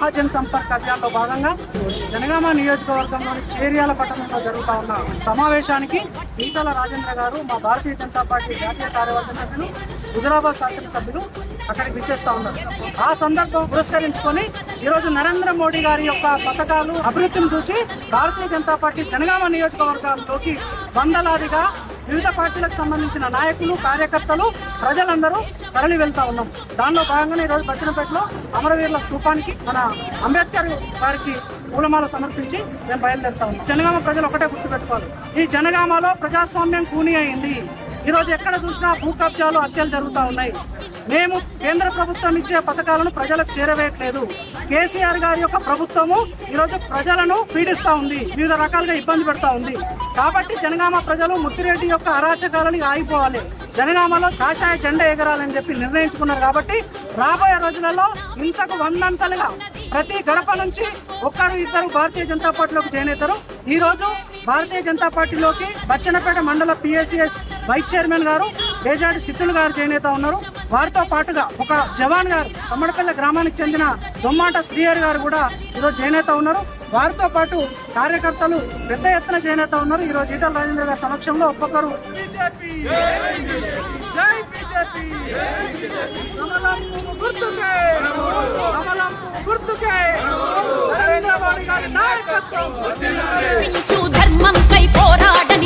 మహాజన్ సంపర్క్ అభియాన్లో భాగంగా జనగామ నియోజకవర్గంలోని చేర్యాల పట్టణంలో జరుగుతా ఉన్న సమావేశానికి ఈటల రాజేంద్ర గారు మా భారతీయ జనతా పార్టీ జాతీయ కార్యవర్గ సభ్యులు హుజరాబాద్ శాసనసభ్యులు అక్కడికి విచ్చేస్తా ఉన్నారు ఆ సందర్భం పురస్కరించుకొని ఈరోజు నరేంద్ర మోడీ గారి యొక్క పథకాలు అభివృద్ధిని చూసి భారతీయ జనతా పార్టీ జనగామ నియోజకవర్గాల్లోకి వందలాదిగా వివిధ పార్టీలకు సంబంధించిన నాయకులు కార్యకర్తలు ప్రజలందరూ తరలి వెళ్తా ఉన్నాం దానిలో భాగంగానే ఈరోజు బచ్చనపేటలో అమరవీరుల స్థూపానికి మన అంబేద్కర్ గారికి పూలమాల సమర్పించి మేము బయలుదేరుతా ఉన్నాం జనగామ ప్రజలు ఒకటే గుర్తుపెట్టుకోవాలి ఈ జనగామలో ప్రజాస్వామ్యం కూని అయింది ఈరోజు ఎక్కడ చూసినా భూ కబ్జాలు హత్యలు జరుగుతూ ఉన్నాయి మేము కేంద్ర ప్రభుత్వం ఇచ్చే పథకాలను ప్రజలకు చేరవేయట్లేదు కేసీఆర్ గారి యొక్క ప్రభుత్వము ఈరోజు ప్రజలను పీడిస్తా ఉంది వివిధ రకాలుగా ఇబ్బంది పెడతా ఉంది కాబట్టి జనగామ ప్రజలు ముత్తిరెడ్డి యొక్క అరాచకాలని ఆగిపోవాలి జనగామలో కాషాయ జెండా ఎగరాలని చెప్పి నిర్ణయించుకున్నారు కాబట్టి రాబోయే రోజులలో ఇంతకు వందంతలుగా ప్రతి గడప నుంచి ఒక్కరు ఇద్దరు భారతీయ జనతా పార్టీలోకి జాయిన్ అవుతారు ఈ రోజు భారతీయ జనతా పార్టీలోకి బచ్చనపేట మండల పిఎస్సిఎస్ వైస్ చైర్మన్ గారు బేజాడి సిద్ధులు గారు జాయిన్ అవుతా ఉన్నారు వారితో పాటుగా ఒక జవాన్ గారు తమ్మడపల్లి గ్రామానికి చెందిన దొమ్మాట శ్రీహరి గారు కూడా ఈరోజు జాయిన్ అవుతా ఉన్నారు వారితో పాటు కార్యకర్తలు పెద్ద ఎత్తున జాయిన్ అవుతా ఉన్నారు ఈ రోజు ఈటల రాజేంద్ర గారి సమక్షంలో ఒక్కొక్కరు జై బీజేపీ కమలం గుర్తుకే కమలం గుర్తుకే నరేంద్ర మోడీ గారి నాయకత్వం పించు ధర్మంకై పోరాడని